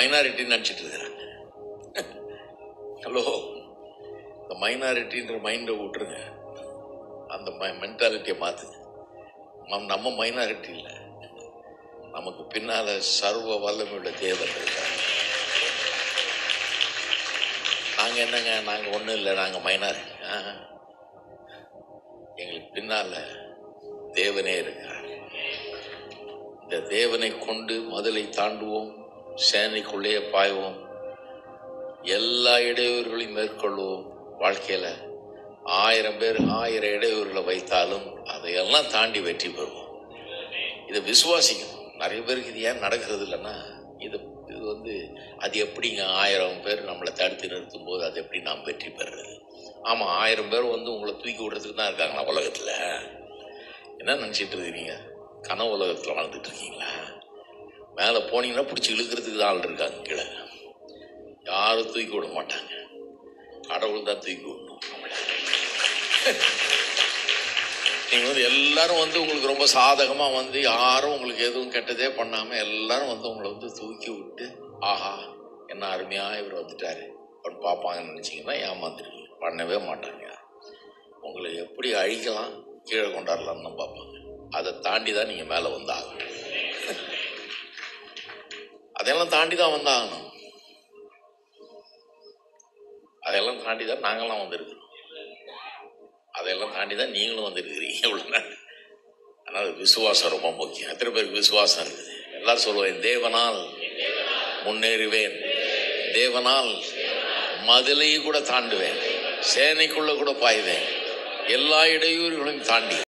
மைனாரிட்டின்னு நினச்சிட்டு இருக்கிறாங்க ஹலோ இந்த மைனாரிட்டின்ற மைண்டை விட்டுருங்க அந்த மென்டாலிட்டியை மாற்றுங்க நம்ம- நம்ம மைனாரிட்டி இல்லை நமக்கு பின்னால சர்வ வல்லமையுள்ள தேவன் இருக்கார் நாங்க என்னங்க நாங்க ஒண்ணும் இல்லை நாங்க மைனாரிட்டி எங்களுக்கு பின்னால தேவனே இருக்கிறார் இந்த தேவனை கொண்டு மதுளை தாண்டுவோம் சேனைக்குள்ளே பாய்வோம் எல்லா இடையூறுகளையும் மேற்கொள்வோம் வாழ்க்கையில ஆயிரம் பேர் ஆயிரம் இடையூறுகளை வைத்தாலும் அதையெல்லாம் தாண்டி வெற்றி பெறுவோம் இதை விசுவாசிக்கணும் நிறைய பேருக்கு இது ஏன் நடக்கிறது இல்லைன்னா இது இது வந்து அது எப்படிங்க ஆயிரம் பேர் நம்மளை தடுத்து நிறுத்தும் போது அது எப்படி நாம் வெற்றி பெறுறது ஆமா ஆயிரம் பேர் வந்து உங்களை தூக்கி விடுறதுக்கு தான் இருக்காங்களா உலகத்துல என்ன நினைச்சிட்டு இருக்கிறீங்க கனவு உலகத்துல வாழ்ந்துட்டு இருக்கீங்களா மேலே போனீங்கன்னா பிடிச்சி இழுக்கிறதுக்கு தான் ஆள் இருக்காங்க கீழே யாரும் தூக்கி விட மாட்டாங்க கடவுள் தான் தூக்கி விடணும் நம்மளை. நீங்க வந்து எல்லாரும் வந்து உங்களுக்கு ரொம்ப சாதகமா வந்து யாரும் உங்களுக்கு எதுவும் கெட்டதே பண்ணாம எல்லாரும் வந்து உங்களை வந்து தூக்கி விட்டு ஆஹா என்ன அருமையா இவர் வந்துட்டாரு அப்படின்னு பார்ப்பாங்கன்னு நினைச்சீங்கன்னா ஏமாந்துருவீங்க பண்ணவே மாட்டாங்க உங்களை எப்படி அழிக்கலாம் கீழே கொண்டாடலாம்னு தான் பார்ப்பாங்க அதை தாண்டி தான் நீங்க மேல வந்தாகணும் அதெல்லாம் தாண்டி தான் வந்தாகணும் அதெல்லாம் தாண்டி தான் நாங்களாம் வந்திருக்கிறோம் அதையெல்லாம் தாண்டி தான் நீங்களும் வந்திருக்கிறீங்க இவ்வளவு நாள் அதனால விசுவாசம் ரொம்ப முக்கியம் எத்தனை பேருக்கு விசுவாசம் இருக்குது எல்லாரும் சொல்லுவேன் தேவனால் முன்னேறுவேன் தேவனால் மதிலையும் கூட தாண்டுவேன் சேனைக்குள்ள கூட பாய்வேன் எல்லா இடையூறுகளையும் தாண்டி